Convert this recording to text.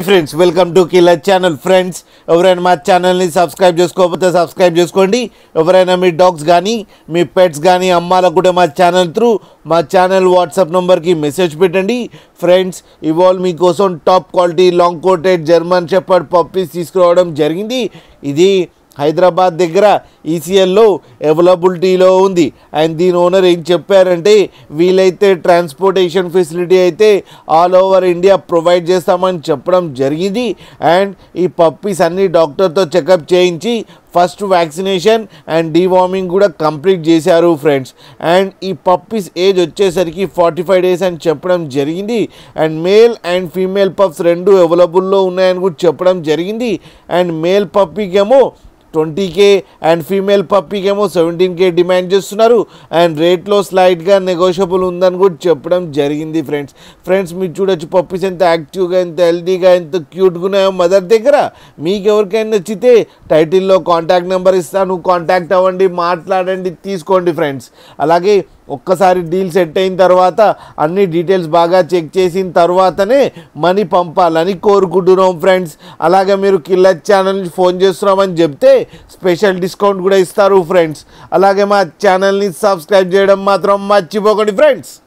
friends welcome to killer channel friends ఎవరైనా మా ఛానల్ని సబ్స్క్రైబ్ చేసుకోకపోతే సబ్స్క్రైబ్ చేసుకోండి ఎవరైనా మీ డాగ్స్ కానీ మీ పెట్స్ కానీ అమ్మాలకు కూడా మా ఛానల్ త్రూ మా ఛానల్ వాట్సాప్ నెంబర్కి మెసేజ్ పెట్టండి ఫ్రెండ్స్ ఇవాళ మీకోసం top quality long coated German shepherd puppies తీసుకురావడం జరిగింది ఇది హైదరాబాద్ దగ్గర ఈసీఎల్లో అవైలబిలిటీలో ఉంది అండ్ దీని ఓనర్ ఏం చెప్పారంటే వీలైతే ట్రాన్స్పోర్టేషన్ ఫెసిలిటీ అయితే ఆల్ ఓవర్ ఇండియా ప్రొవైడ్ చేస్తామని చెప్పడం జరిగింది అండ్ ఈ పప్పీస్ అన్ని డాక్టర్తో చెకప్ చేయించి ఫస్ట్ వ్యాక్సినేషన్ అండ్ డీవార్మింగ్ కూడా కంప్లీట్ చేశారు ఫ్రెండ్స్ అండ్ ఈ పప్పీస్ ఏజ్ వచ్చేసరికి ఫార్టీ ఫైవ్ డేస్ అని చెప్పడం జరిగింది and male and female pups రెండు అవైలబుల్లో ఉన్నాయని కూడా చెప్పడం జరిగింది అండ్ మేల్ పప్పీకేమో ట్వంటీ కే అండ్ ఫీమేల్ పప్పీకేమో సెవెంటీన్ కే డిమాండ్ చేస్తున్నారు అండ్ రేట్లో స్లైడ్గా నెగోషియబుల్ ఉందని కూడా చెప్పడం జరిగింది ఫ్రెండ్స్ ఫ్రెండ్స్ మీరు చూడొచ్చు పప్పీస్ ఎంత యాక్టివ్గా ఎంత హెల్తీగా ఎంత క్యూట్గా ఉన్నాయో మదర్ దగ్గర మీకు ఎవరికైనా నచ్చితే టైటిల్లో కాంటాక్ట్ నెంబర్ ఇస్తాను కాంటాక్ట్ అవ్వండి మాట్లాడండి తీసుకోండి ఫ్రెండ్స్ అలాగే ఒక్కసారి డీల్ సెట్ అయిన తర్వాత అన్ని డీటెయిల్స్ బాగా చెక్ చేసిన తర్వాతనే మనీ పంపాలని కోరుకుంటున్నాం ఫ్రెండ్స్ అలాగే మీరు కిల్లర్ ఛానల్ నుంచి ఫోన్ చేస్తున్నామని చెప్తే స్పెషల్ డిస్కౌంట్ కూడా ఇస్తారు ఫ్రెండ్స్ అలాగే మా ఛానల్ని సబ్స్క్రైబ్ చేయడం మాత్రం మర్చిపోకండి ఫ్రెండ్స్